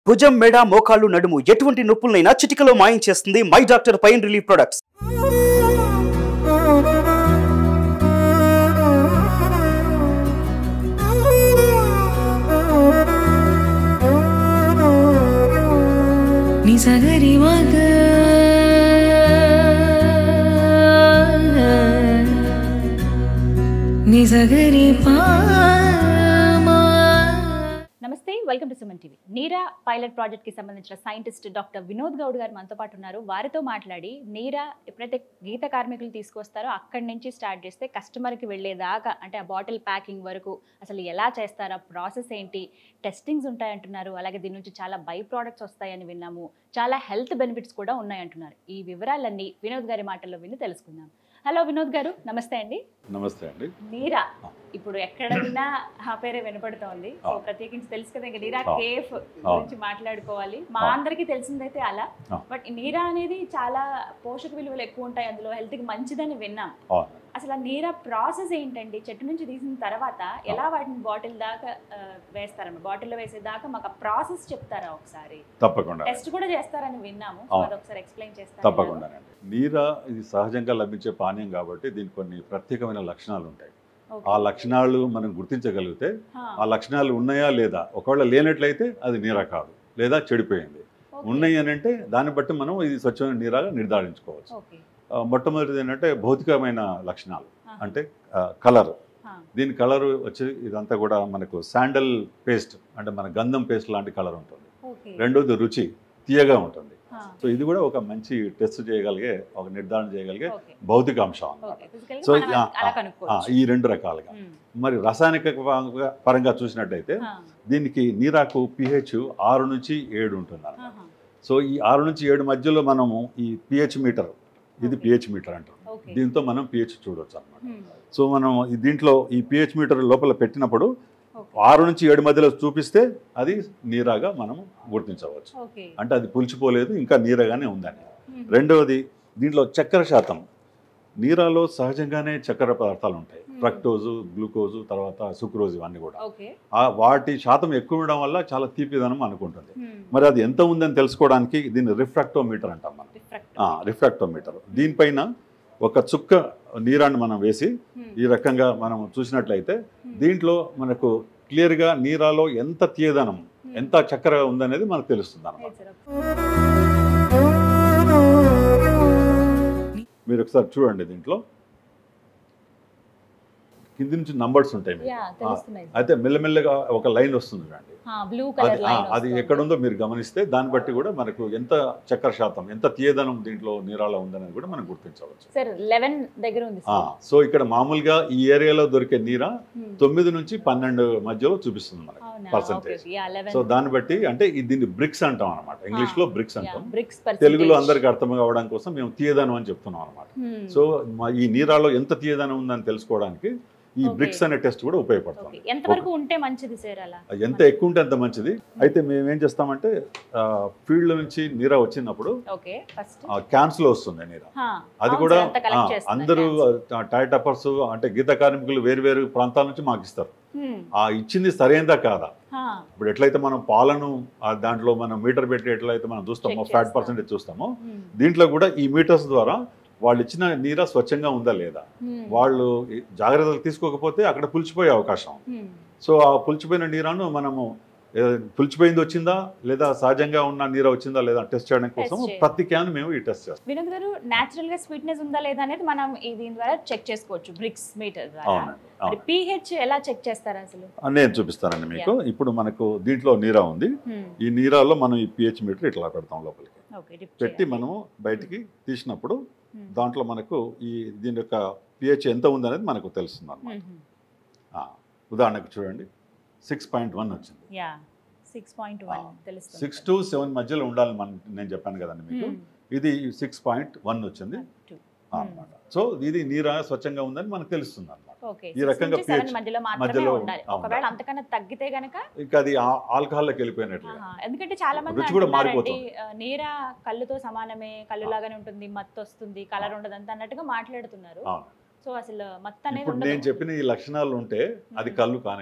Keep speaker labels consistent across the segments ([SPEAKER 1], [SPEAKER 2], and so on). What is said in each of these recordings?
[SPEAKER 1] భుజం మెడ మోకాళ్ళు నడుము ఎటువంటి నొప్పులనైనా చిటికలో మాయం చేస్తుంది my doctor pain relief products
[SPEAKER 2] నిసగరి మగ నిసగరి పామా
[SPEAKER 3] నమస్తే welcome to Suman TV Neera pilot project కి సంబంధించిన సైంటిస్ట్ డాక్టర్ వినోద్ గౌడ్ గారు మనతో పాటు ఉన్నారు వారితో మాట్లాడి నీరా ఎప్పుడైతే గీత కార్మికులు తీసుకొస్తారో అక్కడి నుంచి స్టార్ట్ చేస్తే కస్టమర్కి వెళ్ళేదాకా అంటే ఆ బాటిల్ ప్యాకింగ్ వరకు అసలు ఎలా చేస్తారా ప్రాసెస్ ఏంటి టెస్టింగ్స్ ఉంటాయంటున్నారు అలాగే దీని నుంచి చాలా బై ప్రోడక్ట్స్ వస్తాయని విన్నాము చాలా హెల్త్ బెనిఫిట్స్ కూడా ఉన్నాయంటున్నారు ఈ వివరాలన్నీ వినోద్ గారి మాటల్లో విని తెలుసుకుందాం హలో వినోద్ గారు నమస్తే అండి
[SPEAKER 4] నమస్తే అండి
[SPEAKER 3] నీరా ఇప్పుడు ఎక్కడ విన్నా ఆ పేరే వినపడుతోంది సో
[SPEAKER 4] ఆ.
[SPEAKER 3] ప్రత్యేకించి తెలుసు కదా ఇంకా నీరా
[SPEAKER 4] ఆ.
[SPEAKER 3] కేఫ్ గురించి మాట్లాడుకోవాలి మా
[SPEAKER 4] ఆ.
[SPEAKER 3] అందరికీ తెలిసిందైతే అలా
[SPEAKER 4] ఆ.
[SPEAKER 3] బట్ ఈ నీరా అనేది చాలా పోషక విలువలు ఎక్కువ ఉంటాయి అందులో హెల్త్ కి మంచిదని విన్నాం
[SPEAKER 4] అవును.
[SPEAKER 3] అసలు ఆ నీరా ప్రాసెస్ ఏంటండి చెట్టు నుంచి తీసిన తర్వాత ఎలా వాటిని బాటిల్ దాకా ఆ, వేస్తారన్నమాట బాటిల్లో వేసే దాకా మాకు ఆ ప్రాసెస్ చెప్తారా ఒకసారి
[SPEAKER 4] తప్పకుండా
[SPEAKER 3] టెస్ట్ కూడా చేస్తారని విన్నాము సో
[SPEAKER 4] అవును.
[SPEAKER 3] అది ఒకసారి ఎక్స్ప్లెయిన్ చేస్తారా
[SPEAKER 4] తప్పకుండానండి నీర ఇది సహజంగా లభించే పానీయం కాబట్టి దీనికి కొన్ని ప్రత్యేకమైన లక్షణాలు ఉంటాయి
[SPEAKER 3] ఓకే.
[SPEAKER 4] ఆ లక్షణాలు మనం గుర్తించగలిగితే
[SPEAKER 3] ఆ,
[SPEAKER 4] ఆ లక్షణాలు ఉన్నాయా లేదా ఒకవేళ లేనట్లయితే అది నీర కాదు లేదా చెడిపోయింది
[SPEAKER 3] ఓకే.
[SPEAKER 4] ఉన్నాయి అని అంటే దాన్ని బట్టి మనం ఇది స్వచ్ఛమైన నీరాగా నిర్ధారించుకోవచ్చు
[SPEAKER 3] ఓకే
[SPEAKER 4] ఆ, మొట్టమొదటిది ఏంటంటే భౌతికమైన లక్షణాలు
[SPEAKER 3] ఆ.
[SPEAKER 4] అంటే కలర్
[SPEAKER 3] ఆ,
[SPEAKER 4] దీని కలర్ వచ్చి ఇదంతా కూడా మనకు శాండల్ పేస్ట్ అంటే మన గంధం పేస్ట్ లాంటి కలర్ ఉంటుంది
[SPEAKER 3] ఓకే
[SPEAKER 4] రెండోది రుచి తీయగా ఉంటుంది
[SPEAKER 3] ఆ,
[SPEAKER 4] సో ఇది కూడా ఒక మంచి టెస్ట్ చేయగలిగే ఒక నిర్ధారణ చేయగలిగే
[SPEAKER 3] ఓకే
[SPEAKER 4] భౌతిక అంశం అన్నమాట
[SPEAKER 3] ఓకే ఫిజికల్
[SPEAKER 4] సో
[SPEAKER 3] మనం
[SPEAKER 4] ఆ,
[SPEAKER 3] అలా
[SPEAKER 4] ఆ,
[SPEAKER 3] కనుక్కోవచ్చు
[SPEAKER 4] ఈ రెండు రకాలుగా
[SPEAKER 3] ఉమ్,
[SPEAKER 4] మరి రాసాయనిక పరంగా- పరంగా చూసినట్టయితే
[SPEAKER 3] ఆ,
[SPEAKER 4] దీనికి నీరాకు పిహెచ్ ఆరు నుంచి ఏడు ఉంటుంది అన్నమాట.
[SPEAKER 3] ఆహా,
[SPEAKER 4] సో ఈ ఆరు నుంచి ఏడు మధ్యలో మనము ఈ పిహెచ్ మీటర్ ఇది
[SPEAKER 3] ఓకే.
[SPEAKER 4] పిహెచ్ మీటర్ అంటాం
[SPEAKER 3] ఓకే
[SPEAKER 4] దీంతో మనం పిహెచ్ చూడొచ్చు అనమాట
[SPEAKER 3] ఉమ్,
[SPEAKER 4] సో మనం ఈ దీంట్లో ఈ పిహెచ్ మీటర్ లోపల పెట్టినప్పుడు
[SPEAKER 3] ఓకే
[SPEAKER 4] ఆరు నుంచి ఏడు మధ్యలో చూపిస్తే అది నీరాగా మనం గుర్తించవచ్చు
[SPEAKER 3] ఓకే
[SPEAKER 4] అంటే అది పులిచిపోలేదు ఇంకా నీరగానే ఉందని
[SPEAKER 3] ఉమ్,
[SPEAKER 4] రెండవది దీంట్లో చక్కెర శాతం నీరాలో సహజంగానే చక్కెర పదార్థాలు ఉంటాయి
[SPEAKER 3] Hmm.
[SPEAKER 4] ఫ్రక్టోజు గ్లూకోజు తర్వాత సుక్రోజ్ ఇవన్నీ కూడా
[SPEAKER 3] ఓకే
[SPEAKER 4] ఆ వాటి శాతం ఎక్కువ ఉండడం వల్ల చాలా తీపిదనం అనుకుంటుంది
[SPEAKER 3] ఉమ్,
[SPEAKER 4] మరి అది ఎంత ఉందని తెలుసుకోవడానికి దీన్ని రిఫ్రాక్టోమీటర్ అంటాం మనం
[SPEAKER 3] రిఫ్రాక్ట్
[SPEAKER 4] ఆ, రిఫ్రాక్టోమీటర్ దీనిపైన ఒక చుక్క నీరాన్ని మనం వేసి
[SPEAKER 3] ఉమ్,
[SPEAKER 4] ఈ రకంగా మనం చూసినట్లయితే
[SPEAKER 3] ఉమ్,
[SPEAKER 4] దీంట్లో మనకు క్లియర్గా నీరాలో ఎంత తీయదనం
[SPEAKER 3] ఉమ్.
[SPEAKER 4] ఎంత చక్కెర ఉందనేది మనకు తెలుస్తుంది అనమాట
[SPEAKER 3] లేదు సార్.
[SPEAKER 4] మీరు ఒకసారి చూడండి దీంట్లో కింది నుంచి నంబర్స్ ఉంటాయి మీకు.
[SPEAKER 3] యా తెలుస్తున్నాయి సార్.
[SPEAKER 4] అయితే మెల్లమెల్లగా ఒక లైన్ వస్తుంది చూడండి
[SPEAKER 3] ఆ, బ్లూ
[SPEAKER 4] అది
[SPEAKER 3] కలర్
[SPEAKER 4] ఆ,
[SPEAKER 3] లైన్
[SPEAKER 4] అది ఎక్కడ ఉందో మీరు గమనిస్తే దాన్ని బట్టి కూడా మనకు ఎంత చక్కెర శాతం ఎంత తీయదనం దీంట్లో నీరాలో ఉందనేది కూడా మనం గుర్తించవచ్చు
[SPEAKER 3] సార్ లెవెన్ దగ్గర ఉంది
[SPEAKER 4] ఆ,
[SPEAKER 3] సార్
[SPEAKER 4] సో ఇక్కడ మామూలుగా ఈ ఏరియాలో దొరికే నీర
[SPEAKER 3] ఉమ్,
[SPEAKER 4] తొమ్మిది నుంచి పన్నెండు మధ్యలో చూపిస్తుంది మనకి
[SPEAKER 3] అవునా
[SPEAKER 4] percentage.
[SPEAKER 3] Okay yeah eleven
[SPEAKER 4] so దాన్ని బట్టి అంటే ఇది దీన్ని బ్రిక్స్ అంటాం అనమాట ఇంగ్లీష్ లో బ్రిక్స్ అంటాం
[SPEAKER 3] బ్రిక్స్
[SPEAKER 4] తెలుగులో అందరికి అర్థం కావడం కోసం మేము తీయదనం అని చెప్తున్నాం అనమాట సో మా- ఈ నీరాలో ఎంత తీయదనం ఉందని తెలుసుకోవడానికి ఈ
[SPEAKER 3] Okay.
[SPEAKER 4] బ్రిక్స్ అనే టెస్ట్ కూడా ఉపయోగపడుతుంది
[SPEAKER 3] ఎంత వరకు ఉంటే మంచిది సార్ అలా
[SPEAKER 4] ఎంత ఎక్కువ ఉంటే అంత మంచిది అయితే మేము ఏం చేస్తామంటే ఫీల్డ్ నుంచి నీర వచ్చినప్పుడు
[SPEAKER 3] ఓకే ఫస్ట్
[SPEAKER 4] క్యాన్స్ లో వస్తుంది నీర అది కూడా ఆ, అందరూ టైర్ టప్పర్స్ అంటే గీత కార్మికులు వేరు వేరు ప్రాంతాల నుంచి మాకు ఇస్తారు ఆ ఇచ్చింది సరైనదా కాదా ఇప్పుడు ఎట్లయితే మనం పాలను ఆ దాంట్లో మనం మీటర్ పెట్టి ఎట్లయితే మనం చూస్తామో
[SPEAKER 3] Check
[SPEAKER 4] ఫ్యాట్
[SPEAKER 3] చేస్తాం.
[SPEAKER 4] పర్సెంటేజ్ చూస్తామో దీంట్లో కూడా ఈ మీటర్స్ ద్వారా వాళ్ళు ఇచ్చిన నీర స్వచ్ఛంగా ఉందా లేదా వాళ్ళు ఈ జాగ్రత్తలు తీసుకోకపోతే అక్కడ పులిచిపోయే అవకాశం సో ఆ పులిచిపోయిన నీరాను మనము ఏ, పులిచిపోయింది వచ్చిందా లేదా సహజంగా ఉన్న నీర వచ్చిందా లేదా టెస్ట్ చేయడం కోసం
[SPEAKER 3] చేయాలి.
[SPEAKER 4] ప్రతి క్యాన్ మేము ఈ టెస్ట్ చేస్తాం
[SPEAKER 3] వినోద్ గారు నేచురల్ గా స్వీట్నెస్ ఉందా లేదా అనేది మనం ఈ దీని ద్వారా చెక్ చేసుకోవచ్చు బ్రిక్స్ మీటర్ ద్వారా
[SPEAKER 4] అవునండి
[SPEAKER 3] మరి
[SPEAKER 4] అవును
[SPEAKER 3] పిహెచ్ ఎలా చెక్ చేస్తారు అసలు
[SPEAKER 4] ఆ, నేను చూపిస్తానండి మీకు ఇప్పుడు మనకు దీంట్లో నీరా ఉంది ఈ నీరాలో మనం ఈ పిహెచ్ మీటర్ ఇట్లా పెడతాం లోపలికి
[SPEAKER 3] ఓకే డిప్
[SPEAKER 4] పెట్టి మనము బయటికి తీసినప్పుడు దాంట్లో మనకు ఈ దీని యొక్క పిహెచ్ ఎంత ఉందనేది మనకు తెలుస్తుంది అనమాట ఉదాహరణకు చూడండి సిక్స్ పాయింట్ వన్ వచ్చింది
[SPEAKER 3] యా సిక్స్ పాయింట్ వన్ తెలుస్తుంది
[SPEAKER 4] సిక్స్ టు సెవెన్ మధ్యలో ఉండాలి మన నేను చెప్పాను కదండి మీకు ఇది సిక్స్ పాయింట్ వన్ వచ్చింది అనమాట సో ఇది నీరా స్వచ్ఛంగా ఉందని మనకు తెలుస్తుంది అనమాట
[SPEAKER 3] ఓకే
[SPEAKER 4] ఈ రకంగా pH
[SPEAKER 3] మధ్యలో మాత్రమే
[SPEAKER 4] మధ్యలో
[SPEAKER 3] ఉండాలి
[SPEAKER 4] ఉండాలి.
[SPEAKER 3] ఒకవేళ అంతకన్నా తగ్గితే గనక
[SPEAKER 4] ఇంకా అది ఆ- ఆల్కహాల్లోకి వెళ్ళిపోయినట్లుగా
[SPEAKER 3] ఆహా, ఎందుకంటే చాలా మంది
[SPEAKER 4] రుచి కూడా
[SPEAKER 3] అంటున్నారండి,
[SPEAKER 4] మారిపోతుంది.
[SPEAKER 3] ఆ, నీర కళ్ళుతో సమానమే కళ్ళు లాగానే ఉంటుంది మత్తు వస్తుంది కలర్ ఉండదు అంత అన్నట్టుగా మాట్లాడుతున్నారు
[SPEAKER 4] అవును
[SPEAKER 3] సో అసలు మత్తు అనేది
[SPEAKER 4] ఇప్పుడు
[SPEAKER 3] ఉండదు
[SPEAKER 4] నేను చెప్పిన ఈ లక్షణాలు ఉంటే అది
[SPEAKER 3] మ్మ్.
[SPEAKER 4] కళ్ళు కానే కాదండి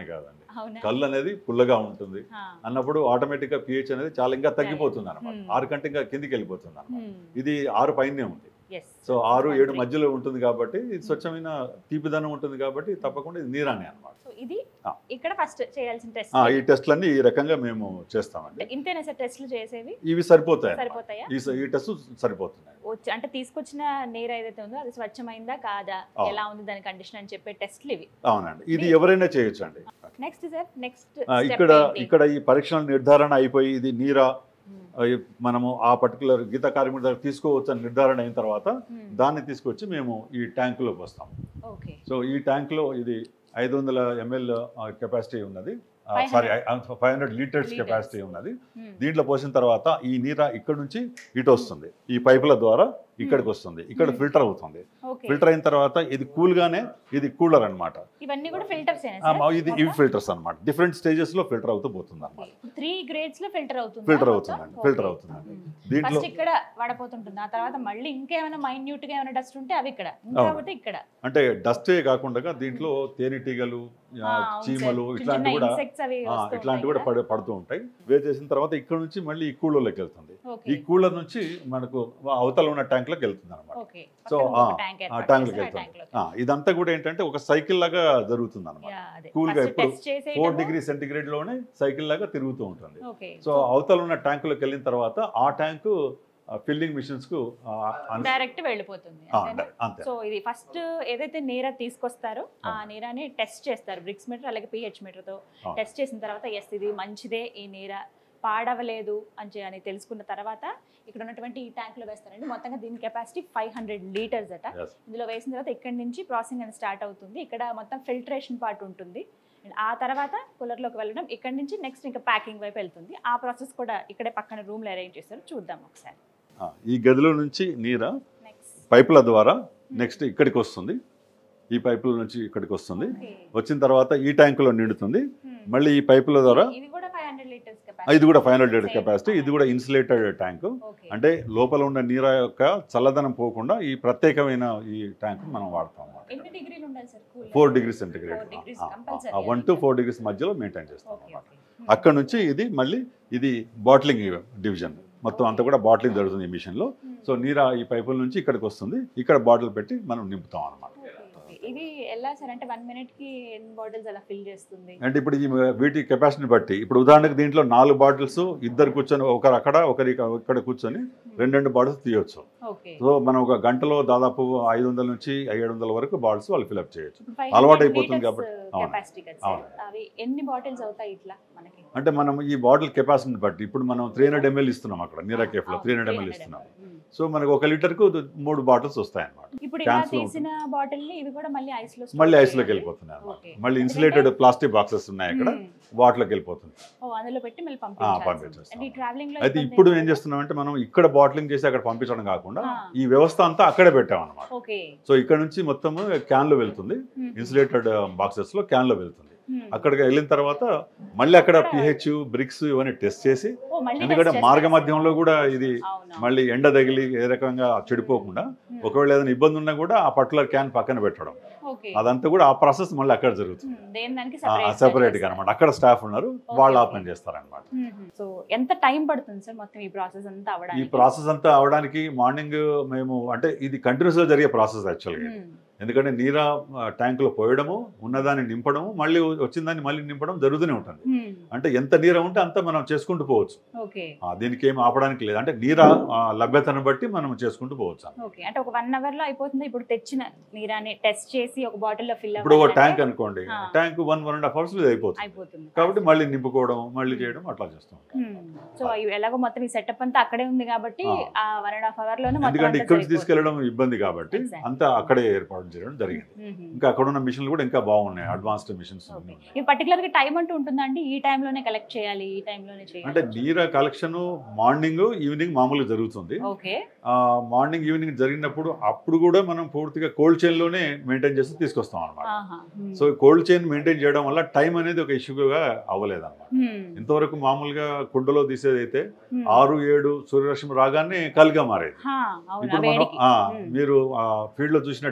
[SPEAKER 3] అవునా
[SPEAKER 4] కళ్ళు అనేది పుల్లగా ఉంటుంది
[SPEAKER 3] ఆ.
[SPEAKER 4] అన్నప్పుడు ఆటోమేటిక్ గా పిహెచ్ అనేది చాలా ఇంకా తగ్గిపోతుంది అనమాట
[SPEAKER 3] Hmm.
[SPEAKER 4] ఆరు కంటే ఇంకా కిందికి వెళ్ళిపోతుంది అనమాట
[SPEAKER 3] Hmm.
[SPEAKER 4] ఇది ఆరు పైనే ఉంది
[SPEAKER 3] Yes.
[SPEAKER 4] సో ఆరు ఏడు
[SPEAKER 3] Three.
[SPEAKER 4] మధ్యలో ఉంటుంది కాబట్టి ఇది స్వచ్ఛమైన తీపిదనం ఉంటుంది కాబట్టి తప్పకుండా ఇది నీరానే అనమాట
[SPEAKER 3] సో ఇది
[SPEAKER 4] ఆ.
[SPEAKER 3] ఇక్కడ ఫస్ట్ చేయాల్సిన టెస్ట్
[SPEAKER 4] ఈ టెస్ట్లన్నీ ఈ రకంగా మేము చేస్తామండి
[SPEAKER 3] ఇంతేనా సార్ టెస్ట్లు చేసేవి
[SPEAKER 4] ఇవి సరిపోతాయి అన్నమాట.
[SPEAKER 3] సరిపోతాయా
[SPEAKER 4] ఈ స- ఈ టెస్ట్ సరిపోతున్నాయి
[SPEAKER 3] వచ్చి అంటే తీసుకొచ్చిన నీరు ఏదైతే ఉందో అది స్వచ్ఛమైందా కాదా
[SPEAKER 4] అవును.
[SPEAKER 3] ఎలా ఉంది దాని కండిషన్ అని చెప్పే టెస్ట్లు ఇవి
[SPEAKER 4] అవునండి ఇది ఎవరైనా చేయొచ్చు అండి
[SPEAKER 3] నెక్స్ట్ సార్ నెక్స్ట్
[SPEAKER 4] ఇక్కడ ఇక్కడ ఈ పరీక్షల నిర్ధారణ అయిపోయి ఇది నీరా ఆ, ఈ మనము ఆ పర్టికులర్ గీత కార్మికుడి దగ్గర తీసుకోవచ్చు అని నిర్ధారణ అయిన తర్వాత దాన్ని తీసుకొచ్చి మేము ఈ ట్యాంకులోకి వస్తాం
[SPEAKER 3] ఓకే
[SPEAKER 4] సో ఈ ట్యాంక్లో ఇది ఐదు వందల ఎంఎల్ కెపాసిటీ ఉన్నది
[SPEAKER 3] 500
[SPEAKER 4] sorry five hundred litres
[SPEAKER 3] Liters.
[SPEAKER 4] Capacity ఉన్నది దీంట్లో పోసిన తర్వాత ఈ నీర ఇక్కడ నుంచి ఇటు వస్తుంది ఈ పైపుల ద్వారా ఇక్కడికి వస్తుంది ఇక్కడ
[SPEAKER 3] Hmm.
[SPEAKER 4] ఫిల్టర్ అవుతుంది
[SPEAKER 3] ఓకే
[SPEAKER 4] ఫిల్టర్ అయిన తర్వాత ఇది కూల్ గానే ఇది కూలర్ అనమాట
[SPEAKER 3] ఇవన్నీ కూడా ఫిల్టర్స్
[SPEAKER 4] ఇది ఇవి ఫిల్టర్స్ అన్నమాట డిఫరెంట్ స్టేజెస్ లో ఫిల్టర్ అవుతూ పోతుంది అనమాట
[SPEAKER 3] త్రీ గ్రేడ్స్ లో ఫిల్టర్ అవుతుంది
[SPEAKER 4] ఫిల్టర్ అవుతుందండి ఫిల్టర్ అవుతుందండి దీంట్లో
[SPEAKER 3] ఫస్ట్ ఇక్కడ వడపోతుంటుంది ఆ తర్వాత మళ్ళీ ఇంకేమైనా మైన్యూట్ గా ఏమైనా డస్ట్ ఉంటే అవి ఇక్కడ ఇంకా
[SPEAKER 4] అవును.
[SPEAKER 3] పోతే ఇక్కడ
[SPEAKER 4] అంటే డస్టే కాకుండా దీంట్లో తేనెటీగలు ఆ,
[SPEAKER 3] ఆ, అవును
[SPEAKER 4] చీమలు
[SPEAKER 3] సార్. చిన్న
[SPEAKER 4] ఇట్లాంటివి కూడా
[SPEAKER 3] insects అవి
[SPEAKER 4] ఆ,
[SPEAKER 3] వస్తూ
[SPEAKER 4] ఇట్లాంటివి
[SPEAKER 3] ఉంటాయి
[SPEAKER 4] కూడా
[SPEAKER 3] కదా.
[SPEAKER 4] పడి పడుతూ ఉంటాయి వేరు చేసిన తర్వాత ఇక్కడ నుంచి మళ్ళీ ఈ కూలర్లోకి వెళ్తుంది
[SPEAKER 3] ఓకే
[SPEAKER 4] ఈ కూలర్ నుంచి మనకు అవతల ఉన్న ట్యాంక్ లోకి వెళ్తుంది అనమాట
[SPEAKER 3] ఓకే
[SPEAKER 4] సో,
[SPEAKER 3] పక్కన
[SPEAKER 4] ఆ,
[SPEAKER 3] ఒక ట్యాంక్
[SPEAKER 4] ఆ
[SPEAKER 3] ఏర్పాటు
[SPEAKER 4] ట్యాంక్
[SPEAKER 3] చేస్తే ఆ
[SPEAKER 4] వెళ్తుంది
[SPEAKER 3] ట్యాంక్ లోకి.
[SPEAKER 4] ఆ, ఇదంతా కూడా ఏంటంటే ఒక సైకిల్ లాగా జరుగుతుంది అనమాట
[SPEAKER 3] యా, అదే.
[SPEAKER 4] Cool గా
[SPEAKER 3] First
[SPEAKER 4] ఎప్పుడు
[SPEAKER 3] test చేసేయటము.
[SPEAKER 4] ఫోర్ డిగ్రీ సెంటిగ్రేడ్ లోనే సైకిల్ లాగా తిరుగుతూ ఉంటుంది
[SPEAKER 3] ఓకే
[SPEAKER 4] సో అవతల ఉన్న ట్యాంకులోకి వెళ్ళిన తర్వాత ఆ ట్యాంకు ఫిల్లింగ్ మిషన్స్ కు ఆ, అను-
[SPEAKER 3] డైరెక్ట్ వెళ్ళిపోతుంది
[SPEAKER 4] ఆ,
[SPEAKER 3] అంతేనా?
[SPEAKER 4] అంతే
[SPEAKER 3] సో ఇది ఫస్ట్ ఏదైతే నీరా తీసుకొస్తారో ఆ
[SPEAKER 4] అవును.
[SPEAKER 3] నీరాని టెస్ట్ చేస్తారు బ్రిక్స్ మీటర్ అలాగే పిహెచ్ తో
[SPEAKER 4] అవును.
[SPEAKER 3] టెస్ట్ చేసిన తర్వాత ఎస్ ఇది మంచిదే ఈ నీర పాడవలేదు అని చె- అని తెలుసుకున్న తర్వాత ఇక్కడ ఉన్నటువంటి ఈ ట్యాంక్ లో వేస్తారండి మొత్తంగా దీని కెపాసిటీ ఫైవ్ హండ్రెడ్ లీటర్స్ అట
[SPEAKER 4] Yes.
[SPEAKER 3] ఇందులో వేసిన తర్వాత ఇక్కడ నుంచి ప్రాసెసింగ్ అనేది స్టార్ట్ అవుతుంది ఇక్కడ మొత్తం ఫిల్టరేషన్ పార్ట్ ఉంటుంది And ఆ తర్వాత కూలర్లోకి వెళ్ళడం ఇక్కడ నుంచి నెక్స్ట్ ఇంకా ప్యాకింగ్ వైపు వెళ్తుంది ఆ ప్రాసెస్ కూడా ఇక్కడే పక్కన రూమ్లో అరేంజ్ చేస్తారు చూద్దాం ఒకసారి
[SPEAKER 4] ఆ, ఈ గదిలో నుంచి నీర
[SPEAKER 3] నెక్స్ట్
[SPEAKER 4] పైపుల ద్వారా నెక్స్ట్ ఇక్కడికి వస్తుంది ఈ పైపుల నుంచి ఇక్కడికి వస్తుంది వచ్చిన తర్వాత ఈ ట్యాంకులో నిండుతుంది మళ్ళీ ఈ పైపుల ద్వారా
[SPEAKER 3] ఇది కూడా ఫైవ్ హండ్రెడ్ లీటర్స్
[SPEAKER 4] ఇది కూడా ఫైవ్ హండ్రెడ్ కెపాసిటీ ఇది కూడా ఇన్సులేటెడ్ ట్యాంక్ అంటే లోపల ఉన్న నీర యొక్క చల్లదనం పోకుండా ఈ ప్రత్యేకమైన ఈ ట్యాంక్ మనం వాడతాం అన్నమాట
[SPEAKER 3] ఎన్ని డిగ్రీలు ఉండాలి sir cool
[SPEAKER 4] four degree centigrade
[SPEAKER 3] Four degrees compulsory
[SPEAKER 4] one to four degrees మధ్యలో మెయింటైన్ చేస్తాం
[SPEAKER 3] ఓకే
[SPEAKER 4] అన్నమాట
[SPEAKER 3] ఓకే
[SPEAKER 4] అక్కడ నుంచి ఇది మళ్ళీ ఇది బాటిలింగ్ డివిజన్ మొత్తం అంతా కూడా బాటిలింగ్ జరుగుతుంది ఈ మిషన్లో సో నీర ఈ పైపుల నుంచి ఇక్కడికి వస్తుంది ఇక్కడ బాటిల్ పెట్టి మనం నింపుతాం అనమాట
[SPEAKER 3] ఇది ఎలా సార్ అంటే వన్ మినిట్ కి ఎన్ని బాటిల్స్ అలా ఫిల్ చేస్తుంది
[SPEAKER 4] అంటే ఇప్పుడు ఈ వీటి కెపాసిటీని బట్టి ఇప్పుడు ఉదాహరణకు దీంట్లో నాలుగు బాటిల్స్ ఇద్దరు కూర్చొని ఒకరు అక్కడ ఒకరి ఇక్కడ కూర్చొని రెండు రెండు బాటిల్స్ తీయొచ్చు
[SPEAKER 3] ఓకే
[SPEAKER 4] సో మనం ఒక గంటలో దాదాపు ఐదు వందల నుంచి ఏడు వందల వరకు బాటిల్స్ వాళ్ళు ఫిల్అప్ చేయొచ్చు అలవాటు అయిపోతుంది కాబట్టి. అవును.
[SPEAKER 3] కెపాసిటీ కదా సార్
[SPEAKER 4] అవును.
[SPEAKER 3] అవి ఎన్ని బాటిల్స్ అవుతాయి ఇట్లా మనకి
[SPEAKER 4] అంటే మనం ఈ బాటిల్ కెపాసిటీని బట్టి ఇప్పుడు మనం త్రీ హండ్రెడ్ ఎంఎల్ ఇస్తున్నాం అక్కడ నీరా కేఫ్లో
[SPEAKER 3] అవును,
[SPEAKER 4] త్రీ హండ్రెడ్ ఎంఎల్
[SPEAKER 3] 300
[SPEAKER 4] ఇస్తున్నాం
[SPEAKER 3] ml.
[SPEAKER 4] సో మనకు ఒక లీటర్కు మూడు బాటిల్స్ వస్తాయి అన్నమాట
[SPEAKER 3] ఇప్పుడు ఇలా
[SPEAKER 4] Cans లో
[SPEAKER 3] తీసిన బాటిల్ ని ఇవి కూడా మళ్ళీ ఐస్ లో store
[SPEAKER 4] మళ్ళీ ఐస్లోకి
[SPEAKER 3] చేయాలి.
[SPEAKER 4] వెళ్ళిపోతున్నాయి అన్నమాట
[SPEAKER 3] Okay.
[SPEAKER 4] మళ్ళీ ఇన్సులేటెడ్ ప్లాస్టిక్ బాక్సెస్ ఉన్నాయి అక్కడ
[SPEAKER 3] మ్మ్.
[SPEAKER 4] వాటిలోకి వెళ్ళిపోతుంది
[SPEAKER 3] ఓ అందులో పెట్టి మళ్ళీ
[SPEAKER 4] పంపించేస్తాం.
[SPEAKER 3] పంపించాలి అండ్ ఈ ట్రావెలింగ్ లో
[SPEAKER 4] అయితే
[SPEAKER 3] ఇబ్బంది
[SPEAKER 4] ఇప్పుడు
[SPEAKER 3] ఏం
[SPEAKER 4] ఏం
[SPEAKER 3] లేదా?
[SPEAKER 4] చేస్తున్నామంటే మనం ఇక్కడ బాటిలింగ్ చేసి అక్కడ పంపించడం కాకుండా
[SPEAKER 3] ఆ.
[SPEAKER 4] ఈ వ్యవస్థ అంతా అక్కడే పెట్టాం అనమాట
[SPEAKER 3] ఓకే
[SPEAKER 4] సో ఇక్కడ నుంచి మొత్తం క్యాన్ లో వెళ్తుంది
[SPEAKER 3] మ్మ్.
[SPEAKER 4] ఇన్సులేటెడ్ బాక్సెస్ లో క్యాన్ లో వెళ్తుంది
[SPEAKER 3] మ్మ్.
[SPEAKER 4] అక్కడికి వెళ్ళిన తర్వాత మళ్ళీ అక్కడ
[SPEAKER 3] అక్కడ-
[SPEAKER 4] పిహెచ్ బ్రిక్స్ ఇవన్నీ టెస్ట్ చేసి
[SPEAKER 3] ఓ, మళ్ళీ
[SPEAKER 4] ఎందుకంటే
[SPEAKER 3] test
[SPEAKER 4] మార్గ
[SPEAKER 3] చేస్తారు.
[SPEAKER 4] మధ్యంలో కూడా ఇది
[SPEAKER 3] అవును.
[SPEAKER 4] మళ్ళీ ఎండ తగిలి ఏ రకంగా చెడిపోకుండా
[SPEAKER 3] మ్మ్.
[SPEAKER 4] ఒకవేళ ఏదైనా ఇబ్బంది ఉన్నా కూడా ఆ పర్టికులర్ క్యాన్ పక్కన పెట్టడం
[SPEAKER 3] ఓకే
[SPEAKER 4] అదంతా కూడా ఆ ప్రాసెస్ మళ్ళీ అక్కడ జరుగుతుంది
[SPEAKER 3] మ్మ్. దేని దానికి
[SPEAKER 4] సెపరేట్ గా అనమాట అక్కడ స్టాఫ్ ఉన్నారు వాళ్ళు ఆ
[SPEAKER 3] Okay.
[SPEAKER 4] పని చేస్తారనమాట
[SPEAKER 3] సో ఎంత టైం పడుతుంది సార్ మొత్తం ఈ ప్రాసెస్ అంతా
[SPEAKER 4] ఈ
[SPEAKER 3] అవడానికి
[SPEAKER 4] ప్రాసెస్ అంతా అవడానికి మార్నింగ్ మేము అంటే ఇది కంటిన్యూస్ గా జరిగే ప్రాసెస్ యాక్చువల్గా
[SPEAKER 3] మ్మ్.
[SPEAKER 4] ఎందుకంటే నీరా ట్యాంకులో పోయడము ఉన్నదాన్ని నింపడము మళ్ళీ వచ్చిందాన్ని మళ్ళీ నింపడం జరుగుతూనే ఉంటుంది
[SPEAKER 3] మ్మ్.
[SPEAKER 4] అంటే ఎంత నీర ఉంటే అంత మనం చేసుకుంటూ పోవచ్చు
[SPEAKER 3] ఓకే
[SPEAKER 4] ఆ, దీనికి ఏం ఆపడానికి లేదు అంటే నీర ఆ, లభ్యతను బట్టి మనం చేసుకుంటూ పోవచ్చు అన్నమాట.
[SPEAKER 3] ఓకే అంటే ఒక వన్ అవర్ లో అయిపోతుంది ఇప్పుడు తెచ్చిన నీరాని టెస్ట్ చేసి ఒక బాటిల్ లో ఫిల్
[SPEAKER 4] ఇప్పుడు ఒక ట్యాంక్ అనుకోండి
[SPEAKER 3] ఆ.
[SPEAKER 4] Tank one one and half hours అయిపోతుంది
[SPEAKER 3] అయిపోతుంది
[SPEAKER 4] కాబట్టి మళ్ళీ నింపుకోవడం మళ్ళీ చేయడం అట్లా చేస్తాం
[SPEAKER 3] సో ఎలాగో మొత్తం ఈ సెటప్ అంతా అక్కడే ఉంది కాబట్టి
[SPEAKER 4] ఆ.
[SPEAKER 3] ఆ వన్ అండ్ హాఫ్ అవర్ లోనే మొత్తం
[SPEAKER 4] ఎందుకంటే
[SPEAKER 3] అంతా
[SPEAKER 4] ఇక్కడి నుంచి
[SPEAKER 3] సరిపోతుంది.
[SPEAKER 4] తీసుకెళ్లడం ఇబ్బంది కాబట్టి
[SPEAKER 3] Exactly.
[SPEAKER 4] అంతా అక్కడే ఏర్పాటు చేయడం జరిగింది
[SPEAKER 3] మ్మ్.
[SPEAKER 4] ఇంకా అక్కడ ఉన్న మిషన్లు కూడా ఇంకా బాగున్నాయి అడ్వాన్స్డ్ మిషన్స్
[SPEAKER 3] ఓకే. ఈ పర్టికులర్ గా టైం అంటూ ఉంటుందా అండి ఈ time లోనే కలెక్ట్ చేయాలి ఈ time లోనే చేయాలి
[SPEAKER 4] అంటే నీర కలెక్షన్ మార్నింగ్ ఈవినింగ్ మామూలుగా జరుగుతుంది
[SPEAKER 3] ఓకే
[SPEAKER 4] ఆ, మార్నింగ్ ఈవినింగ్ జరిగినప్పుడు అప్పుడు కూడా మనం పూర్తిగా కోల్డ్ చైన్ లోనే మెయింటైన్ చేసి తీసుకొస్తాం అనమాట
[SPEAKER 3] ఆహా. మ్మ్.
[SPEAKER 4] సో కోల్డ్ చైన్ మెయింటైన్ చేయడం వల్ల టైం అనేది ఒక ఇష్యూగా అవ్వలేదు అనమాట
[SPEAKER 3] మ్మ్.
[SPEAKER 4] ఇంతవరకు మామూలుగా కుండలో తీసేది అయితే
[SPEAKER 3] మ్మ్.
[SPEAKER 4] ఆరు ఏడు సూర్యరశ్మి రాగానే కలిగా మారేది
[SPEAKER 3] హా, అవును,
[SPEAKER 4] ఇప్పుడు
[SPEAKER 3] ఆ
[SPEAKER 4] మనం
[SPEAKER 3] వేడికి.
[SPEAKER 4] ఆ,
[SPEAKER 3] మ్మ్.
[SPEAKER 4] మీరు ఫీల్డ్ లో చూసినట్టుగా